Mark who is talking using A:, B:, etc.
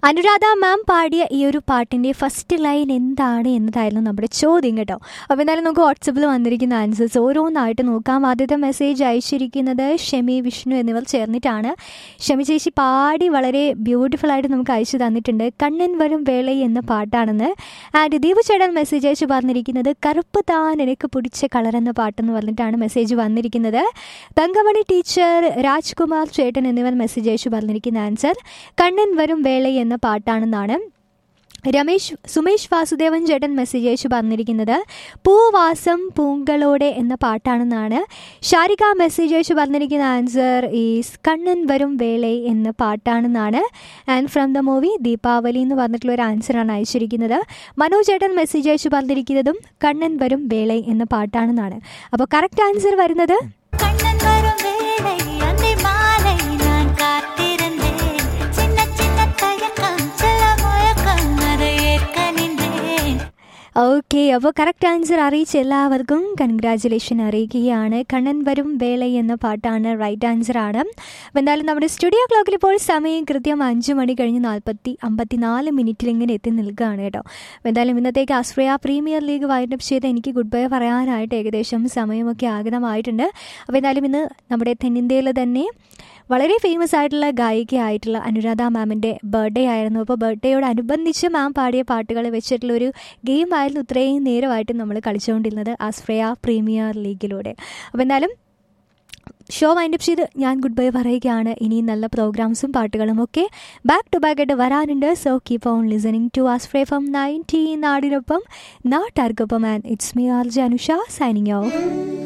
A: അനുരാധ മാം പാടിയ ഈ ഒരു പാട്ടിൻ്റെ ഫസ്റ്റ് ലൈൻ എന്താണ് എന്നതായിരുന്നു നമ്മുടെ ചോദ്യം കേട്ടോ അപ്പോൾ എന്തായാലും നമുക്ക് വാട്സപ്പിൽ വന്നിരിക്കുന്ന ആൻസേഴ്സ് ഓരോന്നായിട്ട് നോക്കാം ആദ്യത്തെ മെസ്സേജ് അയച്ചിരിക്കുന്നത് ഷെമി വിഷ്ണു എന്നിവർ ചേർന്നിട്ടാണ് ഷെമി ചേച്ചി പാടി വളരെ ബ്യൂട്ടിഫുൾ ആയിട്ട് നമുക്ക് അയച്ചു തന്നിട്ടുണ്ട് കണ്ണൻ വരും വേള എന്ന പാട്ടാണെന്ന് ആൻഡ് ദീപു ചേട്ടൻ മെസ്സേജ് അയച്ച് പറഞ്ഞിരിക്കുന്നത് കറുപ്പ് താൻ എനിക്ക് പിടിച്ച കളർ എന്ന പാട്ടെന്ന് പറഞ്ഞിട്ടാണ് മെസ്സേജ് വന്നിരിക്കുന്നത് തങ്കമണി ടീച്ചർ രാജ്കുമാർ ചേട്ടൻ എന്നിവർ മെസ്സേജ് അയച്ചു പറഞ്ഞിരിക്കുന്ന ആൻസർ കണ്ണൻ വരും വേള എന്ന പാട്ടാണെന്നാണ് രമേശ് സുമേഷ് വാസുദേവൻ ചേട്ടൻ മെസ്സേജ് അയച്ചു പറഞ്ഞിരിക്കുന്നത് പൂവാസം പൂങ്കളോടെ എന്ന പാട്ടാണെന്നാണ് ഷാരിക മെസ്സേജ് അയച്ചു പറഞ്ഞിരിക്കുന്ന ആൻസർ ഈസ് കണ്ണൻ വരും വേളെ എന്ന പാട്ടാണെന്നാണ് and from the movie Deepavali എന്ന് പറഞ്ഞിട്ടുള്ള ഒരു ആൻസറാണ് അയച്ചിരിക്കുന്നത് മനോജ് ചേട്ടൻ മെസ്സേജ് അയച്ചു പറഞ്ഞിരിക്കുന്നതും കണ്ണൻ വരും വേളെ എന്ന പാട്ടാണെന്നാണ് അപ്പോൾ കറക്റ്റ് ആൻസർ വരുന്നത്
B: கண்ணன் வரும் வேளை அந்தி மாலை நான் காத்திருந்தேன் சின்ன சின்ன தயக்கம் சில முழக்கம் அதை ஏற்க நின்றேன்
A: ഓക്കെ അപ്പോൾ കറക്റ്റ് ആൻസർ അറിയിച്ച എല്ലാവർക്കും കൺഗ്രാറ്റുലേഷൻ അറിയിക്കുകയാണ് കണ്ണൻ വരും വേള എന്ന പാട്ടാണ് റൈറ്റ് ആൻസർ ആണ് അപ്പോൾ എന്തായാലും നമ്മുടെ സ്റ്റുഡിയോ ക്ലോക്കിൽ ഇപ്പോൾ സമയം കൃത്യം അഞ്ച് മണി കഴിഞ്ഞ് നാൽപ്പത്തി അമ്പത്തിനാല് മിനിറ്റിൽ ഇങ്ങനെ എത്തി നിൽക്കുകയാണ് കേട്ടോ അപ്പോൾ എന്തായാലും ഇന്നത്തേക്ക് ആസ്ട്രേലിയ പ്രീമിയർ ലീഗ് വൈൻഡപ്പ് ചെയ്ത് എനിക്ക് ഗുഡ് ബൈ പറയാനായിട്ട് ഏകദേശം സമയമൊക്കെ ആഗതമായിട്ടുണ്ട് അപ്പോൾ എന്തായാലും ഇന്ന് നമ്മുടെ തെന്നിന്ത്യയിൽ തന്നെ വളരെ ഫേമസ് ആയിട്ടുള്ള ഗായികയായിട്ടുള്ള അനുരാധ മാമിൻ്റെ ബർത്ത്ഡേ ആയിരുന്നു അപ്പോൾ ബർത്ത്ഡേയോടനുബന്ധിച്ച് മാം പാടിയ പാട്ടുകൾ വെച്ചിട്ടുള്ള ഒരു ഗെയിം ആയിരുന്നു ഇത്രയും നേരമായിട്ട് നമ്മൾ കളിച്ചുകൊണ്ടിരുന്നത് ആസ്ട്രേലിയ പ്രീമിയർ ലീഗിലൂടെ അപ്പോൾ എന്തായാലും ഷോ വൈൻഡപ്പ് ചെയ്ത് ഞാൻ ഗുഡ് ബൈ പറയുകയാണ് ഇനി നല്ല പ്രോഗ്രാംസും പാട്ടുകളും ഒക്കെ ബാക്ക് ടു ബാക്ക് ആയിട്ട് വരാനുണ്ട് so keep on listening to ആസ്ട്രേ ഫ്രം നയൻറ്റി നാടിനൊപ്പം നാട്ടാർക്കൊപ്പം and it's me R Janusha signing of